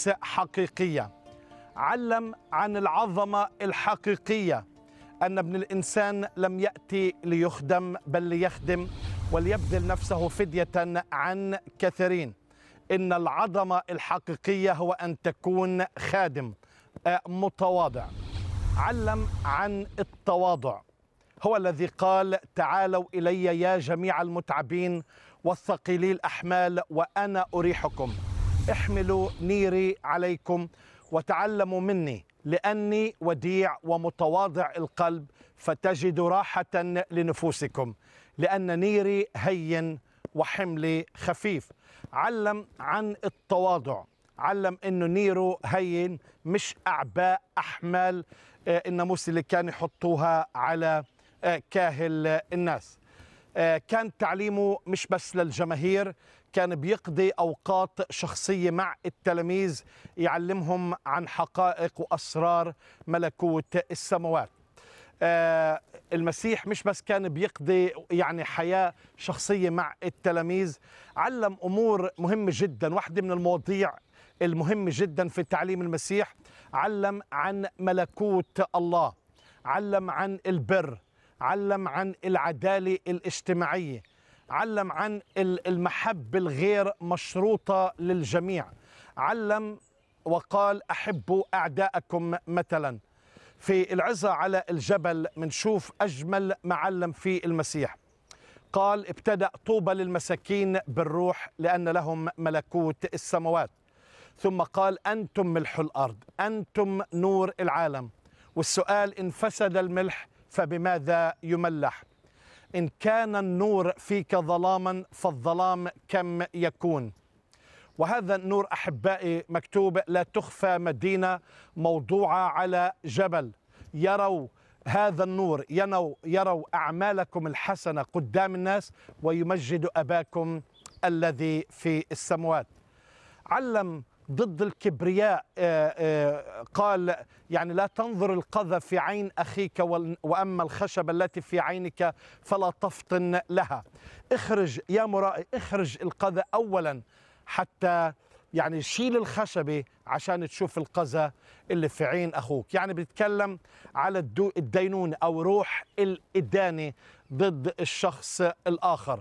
نفس حقيقيه علم عن العظمه الحقيقيه ان ابن الانسان لم ياتي ليخدم بل ليخدم وليبذل نفسه فديه عن كثيرين ان العظمه الحقيقيه هو ان تكون خادم آه، متواضع علم عن التواضع هو الذي قال تعالوا الي يا جميع المتعبين والثقيلي الاحمال وانا اريحكم احملوا نيري عليكم وتعلموا مني لاني وديع ومتواضع القلب فتجدوا راحه لنفوسكم لان نيري هين وحملي خفيف علم عن التواضع علم انه نيره هين مش اعباء احمال آه، الناموس اللي كانوا يحطوها على آه، كاهل الناس آه، كان تعليمه مش بس للجماهير كان بيقضي اوقات شخصيه مع التلاميذ يعلمهم عن حقائق واسرار ملكوت السماوات آه، المسيح مش بس كان بيقضي يعني حياة شخصية مع التلاميذ علم أمور مهمة جدا واحدة من المواضيع المهمة جدا في تعليم المسيح علم عن ملكوت الله علم عن البر علم عن العدالة الاجتماعية علم عن ال- المحبة الغير مشروطة للجميع علم وقال أحبوا أعداءكم مثلاً في العظة على الجبل منشوف أجمل معلم في المسيح قال ابتدأ طوبى للمساكين بالروح لأن لهم ملكوت السماوات ثم قال أنتم ملح الأرض أنتم نور العالم والسؤال إن فسد الملح فبماذا يملح إن كان النور فيك ظلاما فالظلام كم يكون وهذا النور احبائي مكتوب لا تخفى مدينه موضوعه على جبل يروا هذا النور ينو يروا اعمالكم الحسنه قدام الناس ويمجد اباكم الذي في السماوات علم ضد الكبرياء آه، آه، قال يعني لا تنظر القذى في عين اخيك وال- واما الخشبه التي في عينك فلا تفطن لها اخرج يا مرائي اخرج القذى اولا حتى يعني شيل الخشبه عشان تشوف القذى اللي في عين اخوك يعني بيتكلم على الدو- الدينونه او روح الادانه ضد الشخص الاخر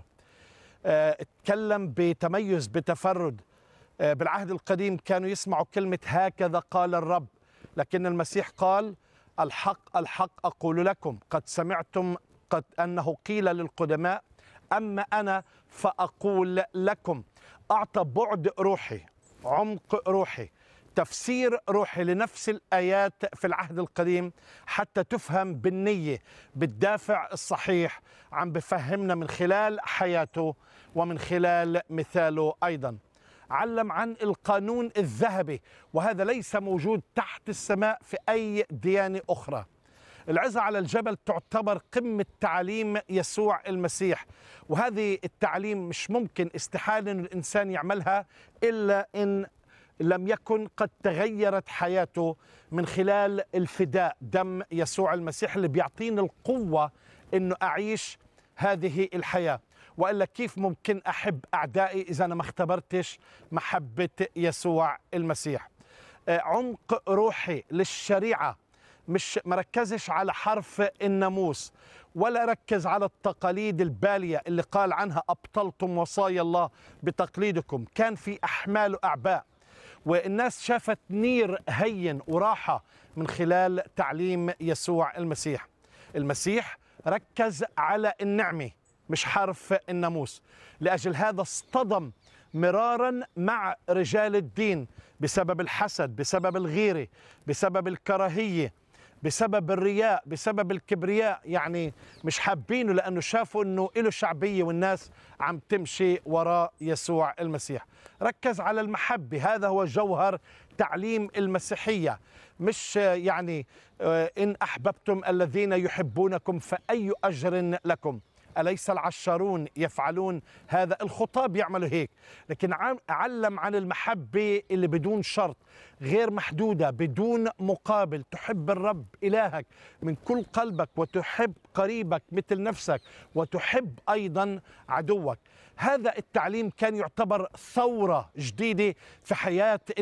آه، اتكلم بتميز بتفرد آه، بالعهد القديم كانوا يسمعوا كلمة هكذا قال الرب لكن المسيح قال الحق الحق أقول لكم قد سمعتم قد أنه قيل للقدماء أما أنا فأقول لكم أعطى بعد روحي عمق روحي تفسير روحي لنفس الآيات في العهد القديم حتى تفهم بالنية بالدافع الصحيح عم بفهمنا من خلال حياته ومن خلال مثاله أيضا علم عن القانون الذهبي وهذا ليس موجود تحت السماء في أي ديانة أخرى العزة على الجبل تعتبر قمة تعاليم يسوع المسيح وهذه التعليم مش ممكن استحالة أن الإنسان يعملها إلا إن لم يكن قد تغيرت حياته من خلال الفداء دم يسوع المسيح اللي بيعطيني القوة أنه أعيش هذه الحياة وإلا كيف ممكن أحب أعدائي إذا أنا ما اختبرتش محبة يسوع المسيح آه، عمق روحي للشريعة مش مركزش على حرف الناموس ولا ركز على التقاليد البالية اللي قال عنها أبطلتم وصايا الله بتقليدكم كان في أحمال وأعباء والناس شافت نير هين وراحة من خلال تعليم يسوع المسيح المسيح ركز على النعمة مش حرف الناموس لأجل هذا اصطدم مرارا مع رجال الدين بسبب الحسد بسبب الغيرة بسبب الكراهية بسبب الرياء بسبب الكبرياء يعني مش حابينه لأنه شافوا أنه له شعبية والناس عم تمشي وراء يسوع المسيح ركز على المحبة هذا هو جوهر تعليم المسيحية مش آه، يعني آه، إن أحببتم الذين يحبونكم فأي أجر لكم أليس العشارون يفعلون هذا الخطاب يعملوا هيك لكن عم- علم عن المحبة اللي بدون شرط غير محدودة بدون مقابل تحب الرب إلهك من كل قلبك وتحب قريبك مثل نفسك وتحب أيضا عدوك هذا التعليم كان يعتبر ثورة جديدة في حياة